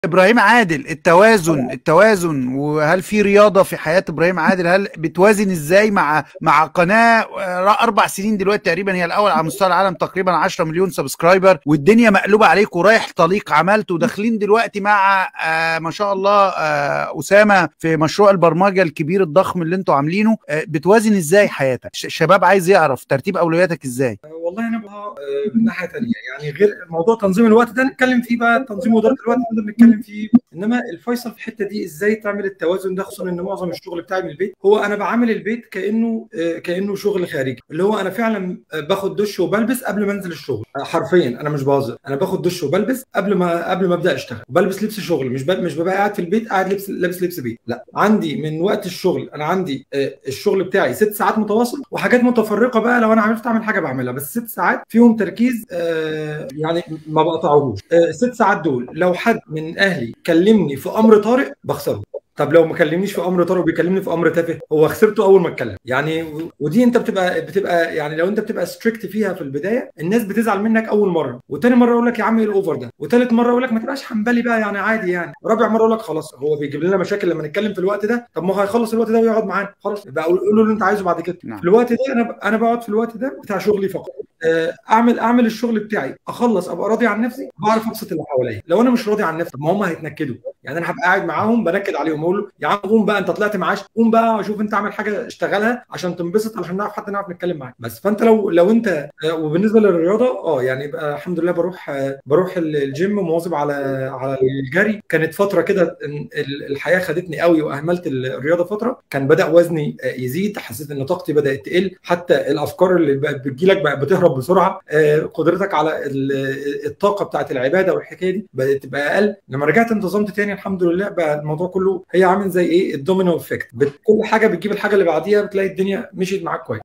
ابراهيم عادل التوازن التوازن وهل في رياضه في حياه ابراهيم عادل هل بتوازن ازاي مع مع قناه آه، اربع سنين دلوقتي تقريبا هي الاول على مستوى العالم تقريبا 10 مليون سبسكرايبر والدنيا مقلوبه عليك ورايح طليق عملت وداخلين دلوقتي مع آه ما شاء الله آه اسامه في مشروع البرمجه الكبير الضخم اللي انتوا عاملينه آه بتوازن ازاي حياتك ش- الشباب عايز يعرف ترتيب اولوياتك ازاي والله انا بقى آه، من ناحيه ثانيه يعني غير موضوع تنظيم الوقت ده نتكلم فيه بقى تنظيم واداره الوقت ده بنتكلم فيه انما الفيصل في الحته دي ازاي تعمل التوازن ده خصوصا ان معظم الشغل بتاعي من البيت هو انا بعامل البيت كانه آه، كانه شغل خارجي اللي هو انا فعلا آه، باخد دش وبلبس قبل ما انزل الشغل آه، حرفيا انا مش بهزر انا باخد دش وبلبس قبل ما قبل ما ابدا اشتغل وبلبس لبس شغل مش ب- مش ببقى قاعد في البيت قاعد لبس لابس لبس بيت لا عندي من وقت الشغل انا عندي آه، الشغل بتاعي ست ساعات متواصل وحاجات متفرقه بقى لو انا عرفت اعمل حاجه بعملها بس ست ساعات فيهم تركيز آه، يعني ما بقطعهوش آه، الست ساعات دول لو حد من اهلي كلمني في امر طارئ بخسره طب لو ما كلمنيش في امر طارئ وبيكلمني في امر تافه هو خسرته اول ما اتكلم يعني و- ودي انت بتبقى بتبقى يعني لو انت بتبقى ستريكت فيها في البدايه الناس بتزعل منك اول مره وتاني مره يقول لك يا عم ايه الاوفر ده وتالت مره يقول لك ما تبقاش حنبلي بقى يعني عادي يعني رابع مره يقول لك خلاص هو بيجيب لنا مشاكل لما نتكلم في الوقت ده طب ما هو هيخلص الوقت ده ويقعد معانا خلاص يبقى قول قول له اللي انت عايزه بعد كده نعم. في الوقت ده انا انا بقعد في الوقت ده بتاع شغلي فقط آه، اعمل اعمل الشغل بتاعي اخلص ابقى راضي عن نفسي بعرف ابسط اللي حواليا لو انا مش راضي عن نفسي طب ما هم هيتنكدوا يعني انا هبقى قاعد معاهم بنكد عليهم اقول له يا عم قوم بقى انت طلعت معاش قوم بقى شوف انت اعمل حاجه اشتغلها عشان تنبسط عشان نعرف حتى نعرف نتكلم معاك بس فانت لو لو انت آه، وبالنسبه للرياضه اه يعني بقى الحمد لله بروح آه، بروح ال- الجيم مواظب على على الجري كانت فتره كده إن ال- الحياه خدتني قوي واهملت الرياضه فتره كان بدا وزني آه، يزيد حسيت ان طاقتي بدات تقل حتى الافكار اللي بقت بتجيلك بقت بتهرب بسرعه آه، قدرتك على ال- الطاقه بتاعت العباده والحكايه دي بدات تبقى اقل لما رجعت انتظمت تاني الحمد لله بقى الموضوع كله هي عامل زي ايه الدومينو افكت كل حاجه بتجيب الحاجه اللي بعديها بتلاقي الدنيا مشيت معاك كويس